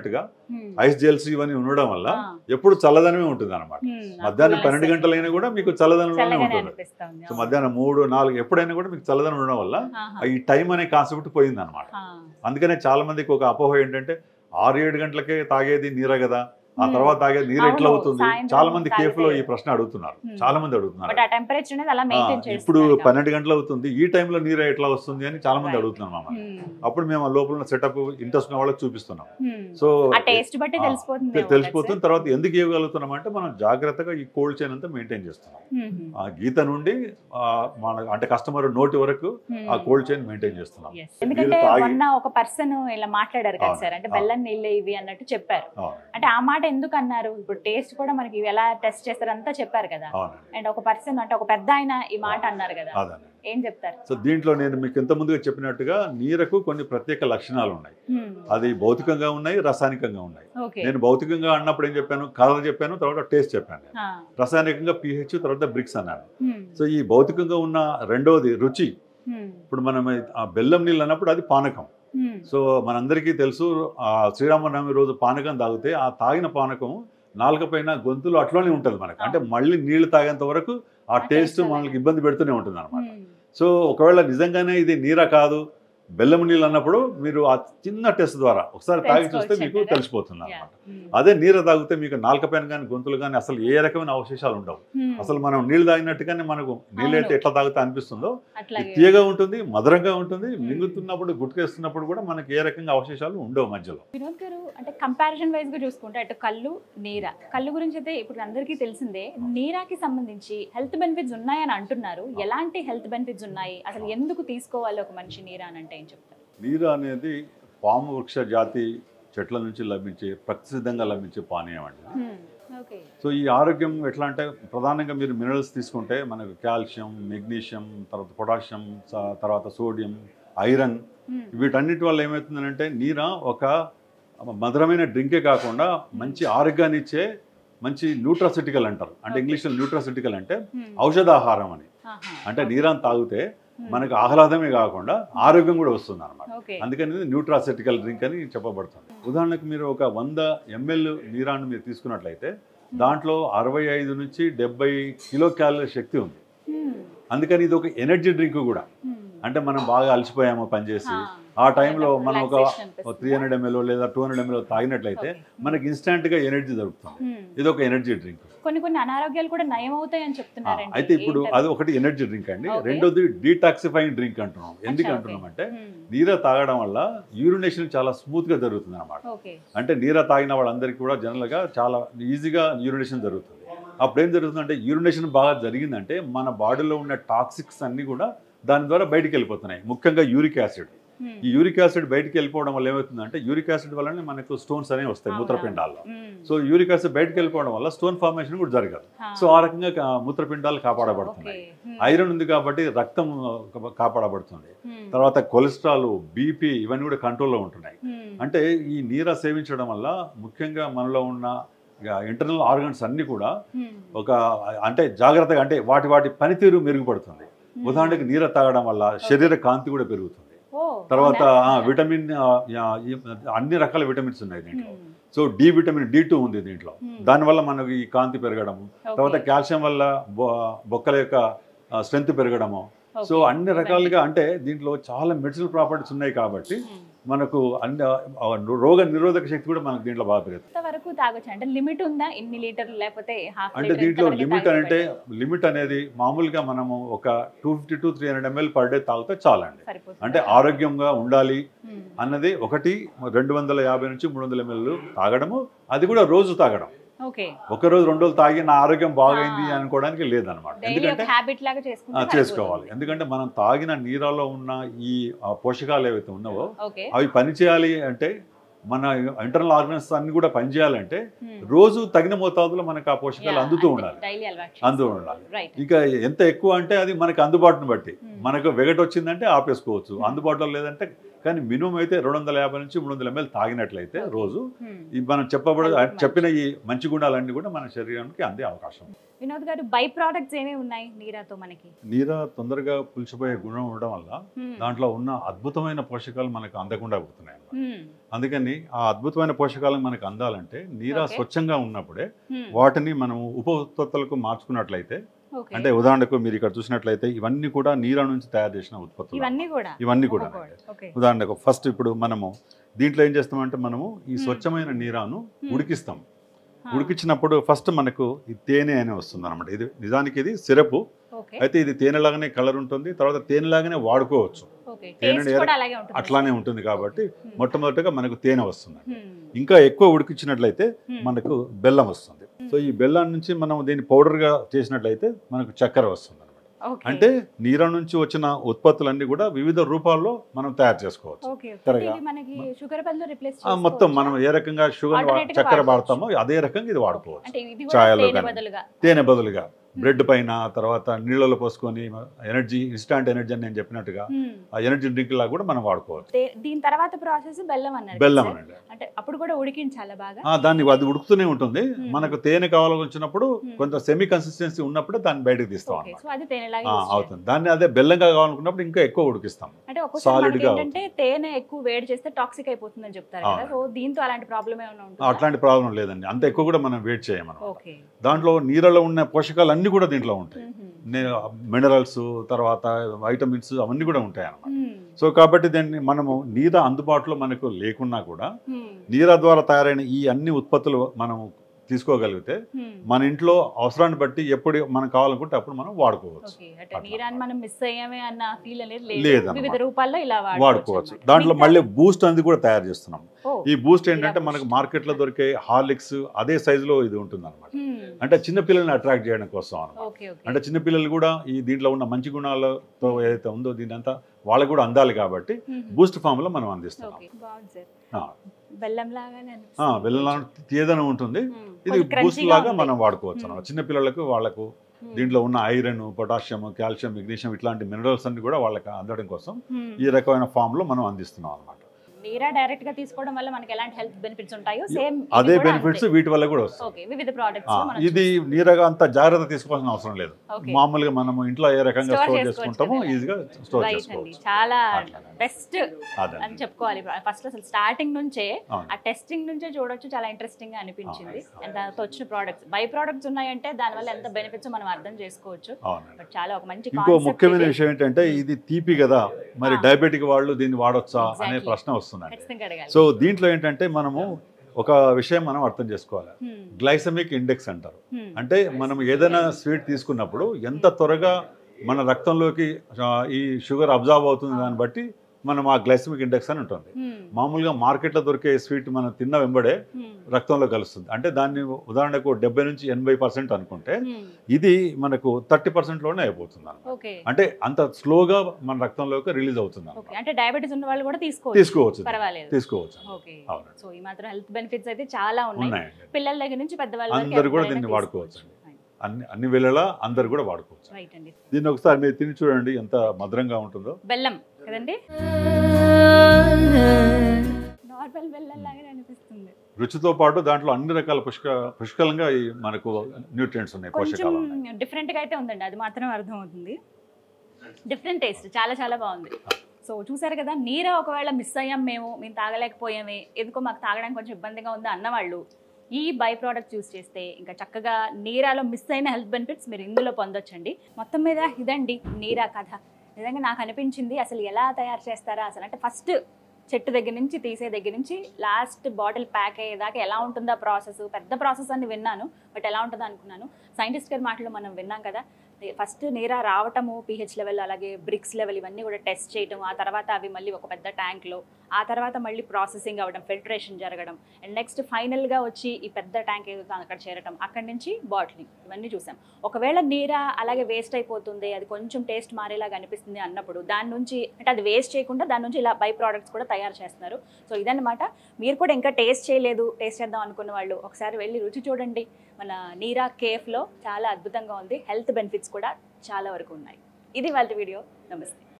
[SPEAKER 3] Hmm.
[SPEAKER 4] ఐస్ జెల్స్ ఇవన్నీ ఉండడం వల్ల
[SPEAKER 3] ఆ.
[SPEAKER 4] ఎప్పుడు చల్లదనమే ఉంటుంది అనమాట
[SPEAKER 3] Hmm.
[SPEAKER 4] మధ్యాహ్నం
[SPEAKER 3] ఆ
[SPEAKER 4] పన్నెండు
[SPEAKER 3] coolness
[SPEAKER 4] గంటలైనా కూడా మీకు చల్లదనంలోనే
[SPEAKER 3] చల్లగానే
[SPEAKER 4] ఉంటుంది
[SPEAKER 3] అనిపిస్తుంది
[SPEAKER 4] సో మధ్యాహ్నం మూడు నాలుగు ఎప్పుడైనా కూడా మీకు చల్లదనం ఉండడం వల్ల
[SPEAKER 3] ఆహా.
[SPEAKER 4] ఈ టైం అనే కాన్సెప్ట్ పోయింది అనమాట
[SPEAKER 3] ఆ.
[SPEAKER 4] అందుకనే చాలా మందికి ఒక అపోహ ఏంటంటే ఆరు ఏడు గంటలకే తాగేది నీర కదా ఆ
[SPEAKER 3] Hmm.
[SPEAKER 4] తర్వాత తాగేది నీరు ఎట్లా
[SPEAKER 3] అవును,
[SPEAKER 4] అవుతుంది
[SPEAKER 3] సాయంత్రం
[SPEAKER 4] చాలా మంది
[SPEAKER 3] తాగితే-
[SPEAKER 4] కేఫ్ లో ఈ ప్రశ్న అడుగుతున్నారు
[SPEAKER 3] Hmm.
[SPEAKER 4] చాలా మంది అడుగుతున్నారు
[SPEAKER 3] బట్ ఆ టెంపరేచర్ అనేది అలా
[SPEAKER 4] ఆ,
[SPEAKER 3] మెయింటైన్
[SPEAKER 4] ఇప్పుడు
[SPEAKER 3] చేస్తున్నారు
[SPEAKER 4] పన్నెండు గంటలు అవుతుంది ఈ టైంలో నీరు ఎట్లా వస్తుంది అని చాలా మంది
[SPEAKER 3] Right.
[SPEAKER 4] అడుగుతున్నారు మమ్మల్ని
[SPEAKER 3] Hmm.
[SPEAKER 4] అప్పుడు మేము ఆ లోపల ఉన్న సెటప్ ఇంట్రెస్ట్ ఉన్న వాళ్ళకి చూపిస్తున్నాం
[SPEAKER 3] Hmm.
[SPEAKER 4] సో
[SPEAKER 3] ఆ టేస్ట్ బట్టి
[SPEAKER 4] ఆ,
[SPEAKER 3] తెలిసిపోతుంది
[SPEAKER 4] తె- తెలిసిపోతుంది తర్వాత ఎందుకు ఇవ్వగలుగుతున్నాం అంటే మనం జాగ్రత్తగా ఈ కోల్డ్ చైన్ అంతా మెయింటైన్ చేస్తున్నాం ఆ గీత నుండి ఆ, మన అంటే కస్టమర్ నోటి వరకు ఆ కోల్డ్ చైన్ మెయింటైన్ చేస్తున్నాం
[SPEAKER 3] ఎందుకంటే
[SPEAKER 4] మీరు తాగి-
[SPEAKER 3] మొన్న ఒక పర్సన్ ఇలా మాట్లాడారు కదా
[SPEAKER 4] అవును,
[SPEAKER 3] సార్ అంటే
[SPEAKER 4] అవును.
[SPEAKER 3] బెల్లం నీళ్ళు ఇవి అన్నట్టు చెప్పారు
[SPEAKER 4] అవును,
[SPEAKER 3] అంటే ఆ మాట ఎందుకు అన్నారు ఇప్పుడు టేస్ట్ కూడా మనకి ఇవి ఎలా టెస్ట్ చేస్తారంతా చెప్పారు కదా
[SPEAKER 4] అవునండి
[SPEAKER 3] అండ్ ఒక పర్సన్ అంటే ఒక పెద్ద ఆయన ఈ మాట అన్నారు కదా
[SPEAKER 4] అదండి
[SPEAKER 3] ఏం చెప్తారు
[SPEAKER 4] సో దీంట్లో నేను మీకు ఇంత ముందుగా చెప్పినట్టుగా నీరకు కొన్ని ప్రత్యేక లక్షణాలు ఉన్నాయి
[SPEAKER 3] Hmm.
[SPEAKER 4] అది భౌతికంగా ఉన్నాయి రసాయనికంగా ఉన్నాయి
[SPEAKER 3] ఓకే
[SPEAKER 4] నేను భౌతికంగా అన్నప్పుడు ఏం చెప్పాను కలర్ చెప్పాను తర్వాత టేస్ట్ చెప్పాను నేను.
[SPEAKER 3] ఆ.
[SPEAKER 4] రసాయనికంగా పిహెచ్ తర్వాత బ్రిక్స్ అన్నాను
[SPEAKER 3] Hmm.
[SPEAKER 4] సో ఈ భౌతికంగా ఉన్న రెండవది రుచి
[SPEAKER 3] Hmm.
[SPEAKER 4] ఇప్పుడు మనం ఆ బెల్లం నీళ్ళు అన్నప్పుడు అది పానకం
[SPEAKER 3] Hmm.
[SPEAKER 4] సో మనందరికీ తెలుసు ఆ శ్రీరామనవమి రోజు పానకం తాగితే ఆ తాగిన పానకం నాలుక పైన గొంతులో అట్లనే ఉంటుంది మనకి అంటే మళ్ళీ నీళ్లు తాగేంత వరకు ఆ
[SPEAKER 3] ఆ
[SPEAKER 4] టేస్ట్
[SPEAKER 3] taste
[SPEAKER 4] మనకి ఇబ్బంది పెడుతూనే ఉంటుంది అనమాట
[SPEAKER 3] Hmm.
[SPEAKER 4] సో ఒకవేళ నిజంగానే ఇది నీర కాదు బెల్లం నీళ్ళు అన్నప్పుడు మీరు ఆ చిన్న టెస్ట్ ద్వారా ఒకసారి తాగి చూస్తే
[SPEAKER 3] తెలుసుకోవచ్చు
[SPEAKER 4] మీకు
[SPEAKER 3] అంటారా?
[SPEAKER 4] తెలిసిపోతుంది
[SPEAKER 3] Yeah.
[SPEAKER 4] అనమాట
[SPEAKER 3] Hmm.
[SPEAKER 4] అదే నీర తాగితే మీకు నాలుక పైన కానీ గొంతులు కానీ అసలు ఏ రకమైన అవశేషాలు ఉండవు
[SPEAKER 3] Hmm.
[SPEAKER 4] అసలు మనం నీళ్ళు తాగినట్టుగానే మనకు నీళ్ళు అయితే
[SPEAKER 3] అవును.
[SPEAKER 4] ఎట్లా తాగితే అనిపిస్తుందో ఇది
[SPEAKER 3] అట్లాగే
[SPEAKER 4] తీయగా ఉంటుంది మధురంగా ఉంటుంది మింగుతున్నప్పుడు గుట్కేస్తున్నప్పుడు కూడా మనకి ఏ రకంగా అవశేషాలు ఉండవు మధ్యలో
[SPEAKER 3] వినోద్ గారు అంటే కంపారిజన్ వైజ్ గా చూసుకుంటే అటు కళ్ళు నీర కళ్ళు గురించి అయితే ఇప్పుడు అందరికీ తెలిసిందే నీరాకి సంబంధించి హెల్త్ బెనిఫిట్స్ ఉన్నాయని అంటున్నారు ఎలాంటి హెల్త్ బెనిఫిట్స్ ఉన్నాయి అసలు ఎందుకు తీసుకోవాలి ఒక మనిషి నీరా అని అంటే ఏం చెప్తారు
[SPEAKER 4] నీరు అనేది పాము వృక్ష జాతి చెట్ల నుంచి లభించే ప్రసిద్ధంగా లభించే పానీయం అండి
[SPEAKER 3] ఓకే
[SPEAKER 4] సో ఈ ఆరోగ్యం ఎట్లా అంటే ప్రధానంగా మీరు మినరల్స్ తీసుకుంటే మనకు కాల్షియం మెగ్నీషియం తర్వాత పొటాషియం స- తర్వాత సోడియం ఐరన్ వీటన్నిటి వల్ల ఏమవుతుందంటే నీర ఒక మధురమైన డ్రింకే కాకుండా మంచి ఆరోగ్యాన్ని ఇచ్చే మంచి న్యూట్రాసిటికల్ అంటారు అంటే ఇంగ్లీష్లో న్యూట్రాసిటికల్ అంటే ఔషధాహారం అని అంటే నీరాన్ని తాగితే మనకు ఆహ్లాదమే కాకుండా ఆరోగ్యం కూడా వస్తుంది అనమాట
[SPEAKER 3] ఓకే
[SPEAKER 4] అందుకని ఇది న్యూట్రాసెటికల్ డ్రింక్ అని చెప్పబడుతుంది ఉదాహరణకు మీరు ఒక వంద ఎంఎల్ నీరాన్ని మీరు తీసుకున్నట్లయితే దాంట్లో అరవై ఐదు నుంచి డెబ్బై కిలో క్యాలరీ శక్తి ఉంది అందుకని ఇది ఒక ఎనర్జీ డ్రింక్ కూడా అంటే మనం బాగా అలసిపోయామో పనిచేసి ఆ టైంలో మనం ఒక త్రీ హండ్రెడ్ ఎంఎల్ లేదా టూ హండ్రెడ్ ఎంఎల్ తాగినట్లయితే మనకి ఇన్స్టాంట్గా ఎనర్జీ దొరుకుతుంది ఇది ఒక ఎనర్జీ డ్రింక్
[SPEAKER 3] కొన్ని కొన్ని అనారోగ్యాలు కూడా నయం అవుతాయి అని చెప్తున్నారండి
[SPEAKER 4] అయితే ఇప్పుడు
[SPEAKER 3] ఏంటది?
[SPEAKER 4] అది ఒకటి ఎనర్జీ డ్రింక్ అండి
[SPEAKER 3] Okay.
[SPEAKER 4] రెండోది డీటాక్సిఫైయింగ్ డ్రింక్ అంటున్నాం ఎందుకు
[SPEAKER 3] అచ్చా,
[SPEAKER 4] అంటున్నాం
[SPEAKER 3] okay.
[SPEAKER 4] అంటే
[SPEAKER 3] Hmm.
[SPEAKER 4] నీర తాగడం వల్ల యూరినేషన్ చాలా స్మూత్ గా జరుగుతుంది అనమాట
[SPEAKER 3] ఓకే
[SPEAKER 4] అంటే నీర తాగిన వాళ్ళందరికీ కూడా జనరల్గా చాలా ఈజీగా యూరినేషన్ జరుగుతుంది అప్పుడు ఏం జరుగుతుందంటే యూరినేషన్ బాగా జరిగిందంటే మన బాడీలో ఉన్న టాక్సిక్స్ అన్నీ కూడా దాని ద్వారా బయటికి వెళ్ళిపోతున్నాయి ముఖ్యంగా యూరిక్ యాసిడ్
[SPEAKER 3] Hmm.
[SPEAKER 4] ఈ యూరిక్ యాసిడ్ బయటికి వెళ్ళిపోవడం వల్ల ఏమవుతుందంటే యూరిక్ యాసిడ్ వల్లనే మనకు స్టోన్స్ అనేవి వస్తాయి
[SPEAKER 3] అవునా.
[SPEAKER 4] మూత్రపిండాల్లో
[SPEAKER 3] Hmm.
[SPEAKER 4] సో యూరిక్ యాసిడ్ బయటికి వెళ్ళిపోవడం వల్ల స్టోన్ ఫార్మేషన్ కూడా జరగదు
[SPEAKER 3] Ah.
[SPEAKER 4] సో ఆ రకంగా కా- మూత్రపిండాలు కాపాడబడుతున్నాయి
[SPEAKER 3] Okay. Hmm.
[SPEAKER 4] ఐరన్ ఉంది కాబట్టి రక్తం ఆ, కాపాడబడుతుంది
[SPEAKER 3] Hmm.
[SPEAKER 4] తర్వాత కొలెస్ట్రాల్ బీపీ ఇవన్నీ కూడా కంట్రోల్లో ఉంటున్నాయి
[SPEAKER 3] Hmm.
[SPEAKER 4] అంటే ఈ నీర సేవించడం వల్ల ముఖ్యంగా మనలో ఉన్న ఇంటర్నల్ ఆర్గన్స్ అన్నీ కూడా
[SPEAKER 3] Hmm.
[SPEAKER 4] ఒక అంటే జాగ్రత్తగా అంటే వాటి వాటి పనితీరు మెరుగుపడుతుంది
[SPEAKER 3] Hmm.
[SPEAKER 4] ఉదాహరణకి నీర తాగడం వల్ల శరీర కాంతి కూడా పెరుగుతుంది
[SPEAKER 3] Oh,
[SPEAKER 4] తర్వాత
[SPEAKER 3] అవునా?
[SPEAKER 4] ఆ, విటమిన్ ఆ, యా- ఈ- అన్ని రకాల విటమిన్స్ ఉన్నాయి దీంట్లో
[SPEAKER 3] Hmm.
[SPEAKER 4] So D vitamin D two ఉంది దీంట్లో
[SPEAKER 3] Hmm.
[SPEAKER 4] దానివల్ల మనకి ఈ కాంతి పెరగడము
[SPEAKER 3] Okay.
[SPEAKER 4] తర్వాత కాల్షియం వల్ల బొ- బొక్కల యొక్క స్ట్రెంత్ పెరగడము సో
[SPEAKER 3] Okay.
[SPEAKER 4] అన్ని రకాలుగా అంటే దీంట్లో చాలా మెడిసినల్ ప్రాపర్టీస్ ఉన్నాయి కాబట్టి
[SPEAKER 3] Hmm.
[SPEAKER 4] మనకు అన్ని ఆ, రోగ నిరోధక శక్తి కూడా మనకు దీంట్లో బాగా పెరుగుతుంది
[SPEAKER 3] ఎంత వరకు తాగొచ్చు అంటే లిమిట్ ఉందా ఇన్ని లీటర్లు లేకపోతే హాఫ్
[SPEAKER 4] అంటే దీంట్లో లిమిట్ అంటే లిమిట్ అనేది మామూలుగా మనము ఒక two fifty to three hundred ML per day తాగితే చాలండి అంటే ఆరోగ్యంగా ఉండాలి అన్నది ఒకటి రెండు వందల యాభై నుంచి మూడు వందల ఎంఎల్ తాగడము అది కూడా రోజు తాగడం
[SPEAKER 3] ఓకే
[SPEAKER 4] ఒక రోజు రెండు రోజులు తాగి నా ఆరోగ్యం బాగైంది
[SPEAKER 3] ఆ.
[SPEAKER 4] అనుకోవడానికి లేదనమాట
[SPEAKER 3] డైలీ
[SPEAKER 4] ఎందుకంటే
[SPEAKER 3] ఒక హ్యాబిట్ లాగా
[SPEAKER 4] ఆ,
[SPEAKER 3] చేసుకుంటే
[SPEAKER 4] చేసుకోవాలి ఎందుకంటే మనం తాగిన నీరాలో ఉన్న ఈ ఆ, పోషకాలు ఏవైతే ఉన్నావో
[SPEAKER 3] ఓకే
[SPEAKER 4] అవి పనిచేయాలి అంటే మన ఇంటర్నల్ ఆర్గన్స్ అన్ని కూడా పనిచేయాలంటే రోజు తగిన మోతాదులో మనకు ఆ పోషకాలు అందుతూ ఉండాలి
[SPEAKER 3] డైలీ అలవాటు
[SPEAKER 4] అందు ఉండాలి
[SPEAKER 3] రైట్
[SPEAKER 4] ఇంకా ఎంత ఎక్కువ అంటే అది మనకు అందుబాటును బట్టి
[SPEAKER 3] Hmm.
[SPEAKER 4] మనకు వెగట్ వచ్చిందంటే ఆపేసుకోవచ్చు అందుబాటులో లేదంటే కానీ మినిమం అయితే రెండు వందల యాభై నుంచి మూడు వందల ఎంఎల్ తాగినట్లయితే
[SPEAKER 3] Okay.
[SPEAKER 4] రోజు ఈ మనం చెప్పబడ
[SPEAKER 3] Health కి
[SPEAKER 4] చెప్పిన ఈ మంచి గుణాలన్నీ కూడా మన శరీరానికి అందే అవకాశం ఉంది.
[SPEAKER 3] వినోద్ గారు బై ప్రోడక్ట్స్ ఏమేమి ఉన్నాయి నీరాతో మనకి
[SPEAKER 4] నీర తొందరగా పులిచిపోయే గుణం ఉండడం వల్ల
[SPEAKER 3] హ్మ్.
[SPEAKER 4] దాంట్లో ఉన్న అద్భుతమైన పోషకాలు మనకు అందకుండా పోతున్నాయి అన్నమాట.
[SPEAKER 3] హ్మ్.
[SPEAKER 4] అందుకని ఆ అద్భుతమైన పోషకాలు మనకు అందాలంటే నీర
[SPEAKER 3] Okay.
[SPEAKER 4] స్వచ్ఛంగా ఉన్నప్పుడే
[SPEAKER 3] హ్మ్.
[SPEAKER 4] వాటిని మనం ఉప ఉత్పత్తులకు మార్చుకున్నట్లయితే
[SPEAKER 3] ఓకే.
[SPEAKER 4] అంటే ఉదాహరణకు మీరు ఇక్కడ చూసినట్లయితే ఇవన్నీ కూడా నీర నుంచి తయారు చేసిన ఉత్పత్తులు
[SPEAKER 3] ఇవన్నీ కూడా
[SPEAKER 4] ఇవన్నీ కూడా
[SPEAKER 3] Oh God. ఓకే
[SPEAKER 4] ఉదాహరణకు ఫస్ట్ ఇప్పుడు మనము దీంట్లో ఏం చేస్తామంటే మనము ఈ
[SPEAKER 3] Hmm.
[SPEAKER 4] స్వచ్ఛమైన నీరాను
[SPEAKER 3] Hmm.
[SPEAKER 4] ఉడికిస్తాం
[SPEAKER 3] హా.
[SPEAKER 4] ఉడికించినప్పుడు ఫస్ట్ మనకు ఈ తేనె అని వస్తుంది అనమాట ఇది నిజానికి ఇది సిరపు
[SPEAKER 3] ఓకే
[SPEAKER 4] అయితే ఇది తేనెలాగానే కలర్ ఉంటుంది తర్వాత తేనెలాగానే వాడుకోవచ్చు
[SPEAKER 3] ఓకే
[SPEAKER 4] తేనె
[SPEAKER 3] టేస్ట్
[SPEAKER 4] నీర-
[SPEAKER 3] కూడా అలాగే ఉంటుంది
[SPEAKER 4] అట్లానే ఉంటుంది కాబట్టి
[SPEAKER 3] హ్మ్.
[SPEAKER 4] మొట్టమొదటిగా మనకు తేనె వస్తుంది
[SPEAKER 3] హ్మ్.
[SPEAKER 4] ఇంకా ఎక్కువ ఉడికించినట్లయితే
[SPEAKER 3] హ్మ్.
[SPEAKER 4] మనకు బెల్లం వస్తుంది
[SPEAKER 3] Hmm.
[SPEAKER 4] సో ఈ బెల్లం నుంచి మనం దీన్ని పౌడర్గా చేసినట్లయితే మనకు చక్కెర వస్తుంది అనమాట
[SPEAKER 3] ఓకే.
[SPEAKER 4] అంటే నీర నుంచి వచ్చిన ఉత్పత్తులన్నీ కూడా వివిధ రూపాల్లో మనం తయారు చేసుకోవచ్చు
[SPEAKER 3] ఓకే ఓకే.
[SPEAKER 4] త్వరగా.
[SPEAKER 3] ఇది మనకి షుగర్ బదులు రిప్లేస్
[SPEAKER 4] ఆ, మొత్తం మనం ఏ రకంగా షుగర్
[SPEAKER 3] Alternate గా
[SPEAKER 4] చక్కెర
[SPEAKER 3] వాడుకోవచ్చు.
[SPEAKER 4] వాడతామో అదే రకంగా ఇది వాడుకోవచ్చు
[SPEAKER 3] అంటే ఇది కూడా
[SPEAKER 4] ఛాయలో
[SPEAKER 3] తేనె
[SPEAKER 4] కానీ.
[SPEAKER 3] బదులుగా
[SPEAKER 4] తేనె బదులుగా బ్రెడ్ పైన తర్వాత నీళ్ళలో పోసుకొని ఎనర్జీ ఇన్స్టాంట్ ఎనర్జీ అని నేను చెప్పినట్టుగా
[SPEAKER 3] హ్మ్.
[SPEAKER 4] ఆ ఎనర్జీ డ్రింక్ లాగా కూడా మనం వాడుకోవచ్చు
[SPEAKER 3] తే- దీని తర్వాత ప్రాసెస్ బెల్లం అన్నారు
[SPEAKER 4] బెల్లం
[SPEAKER 3] కదా సార్?
[SPEAKER 4] అనండి
[SPEAKER 3] అంటే అప్పుడు కూడా ఉడికించాలా బాగా
[SPEAKER 4] ఆ, దాన్ని అది ఉడుకుతూనే ఉంటుంది
[SPEAKER 3] Hmm.
[SPEAKER 4] మనకు తేనె కావాలని వచ్చినప్పుడు
[SPEAKER 3] Hmm.
[SPEAKER 4] కొంత సెమీ కన్సిస్టెన్సీ ఉన్నప్పుడు దాన్ని బయటకు తీస్తాం
[SPEAKER 3] ఓకే
[SPEAKER 4] అన్నమాట
[SPEAKER 3] సో అది తేనెలాగా
[SPEAKER 4] ఆ,
[SPEAKER 3] use చేయాలి.
[SPEAKER 4] అవుతుంది దాన్ని అదే బెల్లంగా కావాలనుకున్నప్పుడు ఇంకా ఎక్కువ ఉడికిస్తాం
[SPEAKER 3] అంటే ఒక్కోసారి
[SPEAKER 4] Solid
[SPEAKER 3] మనకి
[SPEAKER 4] గా
[SPEAKER 3] ఏంటంటే తేనె ఎక్కువ వేడి చేస్తే టాక్సిక్ అయిపోతుందని చెప్తారు కదా
[SPEAKER 4] అవును.
[SPEAKER 3] సో దీంతో అలాంటి ప్రాబ్లం ఏమైనా
[SPEAKER 4] ఆ,
[SPEAKER 3] ఉంటుందా
[SPEAKER 4] అట్లాంటి ప్రాబ్లం లేదండి అంత ఎక్కువ కూడా మనం వెయిట్ చేయమను
[SPEAKER 3] ఓకే
[SPEAKER 4] దాంట్లో నీళ్ళలో ఉన్న పోషకాలు అన్ని కూడా దీంట్లో ఉంటాయి
[SPEAKER 3] మ్మ్.
[SPEAKER 4] మినరల్స్ తర్వాత వైటమిన్స్ అవన్నీ కూడా ఉంటాయి అన్నమాట
[SPEAKER 3] మ్మ్.
[SPEAKER 4] సో కాబట్టి దీన్ని మనము నీర అందుబాటులో మనకు లేకున్నా కూడా
[SPEAKER 3] మ్మ్.
[SPEAKER 4] నీర ద్వారా తయారైన ఈ అన్ని ఉత్పత్తులు మనం తీసుకోగలిగితే
[SPEAKER 3] మ్మ్.
[SPEAKER 4] మన ఇంట్లో అవసరాన్ని బట్టి ఎప్పుడు మనం కావాలనుకుంటే అప్పుడు మనం వాడుకోవచ్చు
[SPEAKER 3] ఓకే అంటే
[SPEAKER 4] అట్లా.
[SPEAKER 3] నీరాన్ని మనం మిస్ అయ్యామే అన్న ఫీల్ అనేది లేదు
[SPEAKER 4] లేదన్నమాట.
[SPEAKER 3] వివిధ రూపాల్లో ఇలా
[SPEAKER 4] వాడుకోవచ్చు
[SPEAKER 3] అన్నమాట.
[SPEAKER 4] దాంట్లో
[SPEAKER 3] మిగతా-
[SPEAKER 4] మళ్ళీ బూస్ట్ అనేది కూడా తయారు చేస్తున్నాం
[SPEAKER 3] ఓ.
[SPEAKER 4] ఈ బూస్ట్ ఏంటంటే
[SPEAKER 3] బూస్ట్.
[SPEAKER 4] మనకు మార్కెట్లో దొరికే హార్లిక్స్ అదే సైజులో ఇది ఉంటుంది అనమాట
[SPEAKER 3] మ్మ్.
[SPEAKER 4] అంటే చిన్న పిల్లల్ని అట్రాక్ట్ చేయడం కోసం అనమాట
[SPEAKER 3] ఓకే ఓకే
[SPEAKER 4] అంటే చిన్న పిల్లలు కూడా ఈ దీంట్లో ఉన్న మంచి గుణాలతో ఏదైతే ఉందో దీని అంతా వాళ్ళకు కూడా అందాలి కాబట్టి
[SPEAKER 3] మ్మ్.
[SPEAKER 4] బూస్ట్ ఫామ్ లో మనం అందిస్తున్నాం
[SPEAKER 3] ఓకే బాగుంది సార్
[SPEAKER 4] ఆ.
[SPEAKER 3] బెల్లం లాగానే
[SPEAKER 4] ఆ,
[SPEAKER 3] అనిపిస్తుంది.
[SPEAKER 4] వెల్లం తీయదనం ఉంటుంది
[SPEAKER 3] మ్మ్.
[SPEAKER 4] ఇది
[SPEAKER 3] కొంచెం
[SPEAKER 4] బూస్ట్
[SPEAKER 3] crunchy గా
[SPEAKER 4] లాగా
[SPEAKER 3] ఉంది.
[SPEAKER 4] మనం వాడుకోవచ్చు
[SPEAKER 3] మ్మ్.
[SPEAKER 4] అన్నమాట చిన్న పిల్లలకు వాళ్ళకు
[SPEAKER 3] మ్మ్.
[SPEAKER 4] దీంట్లో ఉన్న ఐరన్ పొటాషియం కాల్షియం మెగ్నీషియం ఇట్లాంటి మినరల్స్ అన్ని కూడా వాళ్ళకి అందడం కోసం
[SPEAKER 3] మ్మ్.
[SPEAKER 4] ఈ రకమైన ఫామ్ లో మనం అందిస్తున్నాం అనమాట
[SPEAKER 3] నీరా డైరెక్ట్ గా తీసుకోవడం వల్ల మనకి ఎలాంటి హెల్త్ బెనిఫిట్స్ ఉంటాయో సేమ్
[SPEAKER 4] అదే బెనిఫిట్స్ వీటి వల్ల కూడా వస్తాయి
[SPEAKER 3] ఓకే వివిధ ప్రోడక్ట్స్
[SPEAKER 4] ఆ, ఇది నీరగా అంత జాగ్రత్త తీసుకోవాల్సిన అవసరం లేదు
[SPEAKER 3] ఓకే
[SPEAKER 4] మామూలుగా మనము ఇంట్లో ఏ రకంగా
[SPEAKER 3] Store
[SPEAKER 4] స్టోర్
[SPEAKER 3] చేసుకోవచ్చు
[SPEAKER 4] చేసుకుంటామో
[SPEAKER 3] కదా.
[SPEAKER 4] ఈజీగా స్టోర్
[SPEAKER 3] రైట్ అండి
[SPEAKER 4] చేసుకోవచ్చు
[SPEAKER 3] చాలా
[SPEAKER 4] అట్లా.
[SPEAKER 3] బెస్ట్
[SPEAKER 4] అదే
[SPEAKER 3] అని చెప్పుకోవాలి ఫస్ట్ అసలు స్టార్టింగ్ నుంచే
[SPEAKER 4] అవును.
[SPEAKER 3] ఆ టెస్టింగ్ నుంచే చూడొచ్చు చాలా ఇంట్రెస్టింగ్ గా అనిపించింది
[SPEAKER 4] అవును.
[SPEAKER 3] అండ్ దాంతో వచ్చిన ప్రోడక్ట్స్ బై ప్రోడక్ట్స్ ఉన్నాయంటే దానివల్ల ఎంత బెనిఫిట్స్ మనం అర్థం చేసుకోవచ్చు
[SPEAKER 4] అవునండి
[SPEAKER 3] బట్ చాలా ఒక మంచి
[SPEAKER 4] ఇంకో
[SPEAKER 3] concept
[SPEAKER 4] ముఖ్యమైన
[SPEAKER 3] ఇది.
[SPEAKER 4] విషయం ఏంటంటే ఇది తీపి కదా మరి
[SPEAKER 3] ఆ.
[SPEAKER 4] డయాబెటిక్ వాళ్ళు దీన్ని వాడొచ్చా అనే
[SPEAKER 3] Exactly.
[SPEAKER 4] ప్రశ్న వస్తుందండి
[SPEAKER 3] ఖచ్చితంగా అడగాలి
[SPEAKER 4] సో దీంట్లో ఏంటంటే మనము ఒక విషయం మనం అర్థం చేసుకోవాలి
[SPEAKER 3] Hmm.
[SPEAKER 4] గ్లైసమిక్ ఇండెక్స్ అంటారు
[SPEAKER 3] Hmm.
[SPEAKER 4] అంటే మనం ఏదైనా స్వీట్ తీసుకున్నప్పుడు ఎంత త్వరగా మన రక్తంలోకి ఆ, ఈ షుగర్ అబ్జార్బ్ అవుతుంది దాన్ని బట్టి మనం ఆ గ్లైసమిక్ ఇండెక్స్ అని ఉంటుంది
[SPEAKER 3] Hmm.
[SPEAKER 4] మామూలుగా మార్కెట్లో దొరికే స్వీట్ మనం తిన్న వెంబడే
[SPEAKER 3] Hmm.
[SPEAKER 4] రక్తంలో కలుస్తుంది అంటే దాన్ని ఉదాహరణకు డెబ్బై నుంచి ఎనభై పర్సెంట్ అనుకుంటే
[SPEAKER 3] Hmm.
[SPEAKER 4] ఇది మనకు థర్టీ పర్సెంట్లోనే అయిపోతుంది అన్నమాట
[SPEAKER 3] ఓకే
[SPEAKER 4] అంటే అంత స్లోగా మన రక్తంలోకి రిలీజ్ అవుతుంది
[SPEAKER 3] ఓకే
[SPEAKER 4] అన్నమాట.
[SPEAKER 3] అంటే డయాబెటీస్ ఉన్న వాళ్ళు కూడా తీసుకోవచ్చు
[SPEAKER 4] తీసుకోవచ్చు దీన్ని.
[SPEAKER 3] పర్వాలేదు
[SPEAKER 4] తీసుకోవచ్చు
[SPEAKER 3] ఓకే
[SPEAKER 4] అవునండి.
[SPEAKER 3] సో ఈ మాత్రం హెల్త్ బెనిఫిట్స్ అయితే చాలా ఉన్నాయి
[SPEAKER 4] ఉన్నాయండి
[SPEAKER 3] పిల్లల దగ్గర నుంచి పెద్దవాళ్ళ వరకు
[SPEAKER 4] అందరూ కూడా
[SPEAKER 3] ఎవరైనా
[SPEAKER 4] దీన్ని
[SPEAKER 3] తీసుకోవచ్చు.
[SPEAKER 4] వాడుకోవచ్చు. అన్ని అన్ని వేళలా అందరు కూడా వాడుకోవచ్చు
[SPEAKER 3] రైట్ అండి
[SPEAKER 4] దీన్ని ఒకసారి మీరు తిని చూడండి ఎంత మధురంగా ఉంటుందో
[SPEAKER 3] బెల్లం కదండి నార్మల్ బెల్లం లాగానే అనిపిస్తుంది
[SPEAKER 4] రుచితో పాటు దాంట్లో అన్ని రకాల పుష్క పుష్కలంగా ఈ మనకు న్యూట్రియంట్స్ ఉన్నాయి
[SPEAKER 3] కొంచెం
[SPEAKER 4] పోషకాలు ఉన్నాయి
[SPEAKER 3] డిఫరెంట్ గా అయితే ఉందండి అది మాత్రం అర్థమవుతుంది డిఫరెంట్ టేస్ట్ చాలా చాలా బాగుంది సో చూసారు కదా నీర ఒకవేళ మిస్ అయ్యాం మేము మేము తాగలేకపోయామే ఎందుకో మాకు తాగడానికి కొంచెం ఇబ్బందిగా ఉంది అన్నవాళ్ళు ఈ బై ప్రోడక్ట్ యూస్ చేస్తే ఇంకా చక్కగా నీరాలో మిస్ అయిన హెల్త్ బెనిఫిట్స్ మీరు ఇందులో పొందొచ్చండి మొత్తం మీద ఇదండి నీరా కథ నిజంగా నాకు అనిపించింది అసలు ఎలా తయారు చేస్తారా అసలు అంటే ఫస్ట్ చెట్టు దగ్గర నుంచి తీసే దగ్గర నుంచి లాస్ట్ బాటిల్ ప్యాక్ అయ్యేదాకా ఎలా ఉంటుందా ప్రాసెస్ పెద్ద ప్రాసెస్ అని విన్నాను బట్ ఎలా ఉంటుందో అనుకున్నాను సైంటిస్ట్ గారి మాటలు మనం విన్నాం కదా ఫస్ట్ నీరా రావటము పిహెచ్ లెవెల్ అలాగే బ్రిక్స్ లెవెల్ ఇవన్నీ కూడా టెస్ట్ చేయడం ఆ తర్వాత అవి మళ్ళీ ఒక పెద్ద ట్యాంక్లో ఆ తర్వాత మళ్ళీ ప్రాసెసింగ్ అవ్వడం ఫిల్టరేషన్ జరగడం అండ్ నెక్స్ట్ ఫైనల్గా వచ్చి ఈ పెద్ద ట్యాంక్ ఏదో అక్కడ చేరటం అక్కడి నుంచి బాటిలింగ్ ఇవన్నీ చూసాం ఒకవేళ నీరా అలాగే వేస్ట్ అయిపోతుంది అది కొంచెం టేస్ట్ మారేలాగా అనిపిస్తుంది అన్నప్పుడు దాని నుంచి అంటే అది వేస్ట్ చేయకుండా దాని నుంచి ఇలా బై ప్రోడక్ట్స్ కూడా తయారు చేస్తున్నారు సో ఇదన్నమాట మీరు కూడా ఇంకా టేస్ట్ చేయలేదు టేస్ట్ చేద్దాం అనుకున్న వాళ్ళు ఒకసారి వెళ్ళి రుచి చూడండి మన నీరా కేఫ్లో చాలా అద్భుతంగా ఉంది హెల్త్ బెనిఫిట్స్ కూడా చాలా వరకు ఉన్నాయి ఇది వాళ్ళ వీడియో నమస్తే